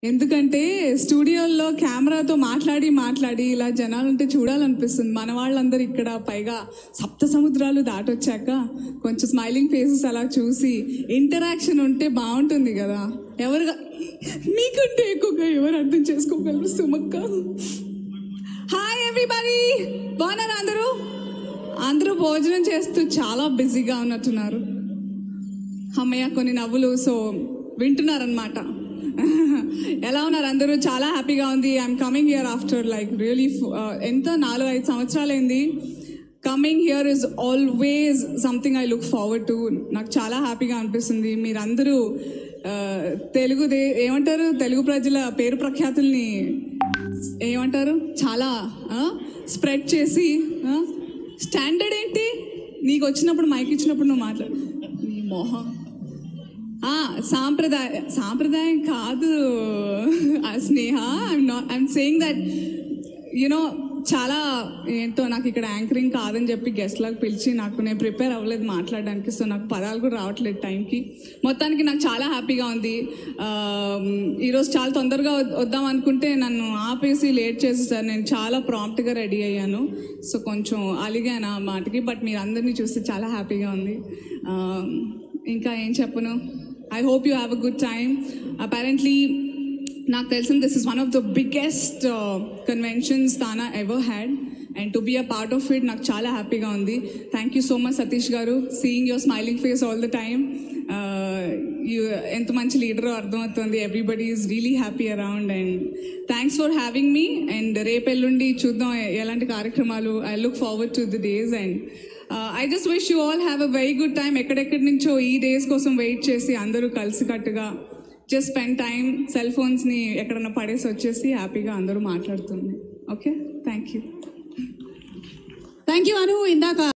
ఎందుకంటే స్టూడియోల్లో కెమెరాతో మాట్లాడి మాట్లాడి ఇలా జనాలుంటే చూడాలనిపిస్తుంది మన వాళ్ళందరూ ఇక్కడ పైగా సప్త సముద్రాలు దాటొచ్చాక కొంచెం స్మైలింగ్ ఫేసెస్ అలా చూసి ఇంటరాక్షన్ ఉంటే బాగుంటుంది కదా ఎవరుగా మీకంటే ఎక్కువగా ఎవరు అర్థం చేసుకోగలరు సుమక్క హాయ్ ఎవ్రీబడి బాగున్నారా అందరూ అందరూ భోజనం చేస్తూ చాలా బిజీగా ఉన్నట్టున్నారు అమ్మయ్య కొన్ని నవ్వులు సో వింటున్నారనమాట ఎలా ఉన్నారు అందరూ చాలా హ్యాపీగా ఉంది I'm coming here after like really ఎంత నాలుగు ఐదు సంవత్సరాలైంది coming here is always something I look forward to నాకు చాలా హ్యాపీగా అనిపిస్తుంది మీరందరూ ఆ, తెలుగు దే ఏమంటారు తెలుగు ప్రజల పేరు ప్రఖ్యాతుల్ని ఏమంటారు చాలా స్ప్రెడ్ చేసి స్టాండర్డ్ ఏంటి నీకు వచ్చినప్పుడు మైక్ ఇచ్చినప్పుడు నువ్వు మాట్లాడు నీ మొహం ఆ, సాంప్రదాయ సాంప్రదాయం కాదు ఆ, Sneha I'm not I'm saying that you know చాలా ఏంటో నాకు ఇక్కడ యాంకరింగ్ కాదని చెప్పి గెస్ట్ లాగా పిలిచి నాకు నేను ప్రిపేర్ అవ్వలేదు మాట్లాడడానికి సో నాకు పదాలు కూడా రావట్లేదు టైంకి మొత్తానికి నాకు చాలా హ్యాపీగా ఉంది ఆ, ఈరోజు చాలా తొందరగా వద్- వద్దాం అనుకుంటే నన్ను ఆపేసి లేట్ చేసేసారు నేను చాలా ప్రాంప్ట్గా రెడీ అయ్యాను సో కొంచెం అలిగాను ఆ మాటకి బట్ మీరు అందరినీ చూస్తే చాలా హ్యాపీగా ఉంది ఆ, ఇంకా ఏం చెప్పను I hope you have a good time apparently నాకు తెలిసిన this is one of the biggest conventions TANA ever had and to be a part of it నాకు చాలా హ్యాపీగా ఉంది thank you so much Satish garu seeing your smiling face all the time you ఎంత మంచి లీడరో అర్థమవుతుంది everybody is really happy around and thanks for having me and రేపు ఎల్లుండి చూద్దాం ఎ- ఎలాంటి కార్యక్రమాలు I look forward to the days and I just wish you all have a very good time ఎక్కడెక్కడి నుంచో ఈ డేస్ కోసం వెయిట్ చేసి అందరూ కలిసికట్టుగా జస్ట్ స్పెండ్ టైం సెల్ ఫోన్స్ని ఎక్కడన్నా పడేసి వచ్చేసి హ్యాపీగా అందరూ మాట్లాడుతుంది okay thank you thank you Anu ఇందాక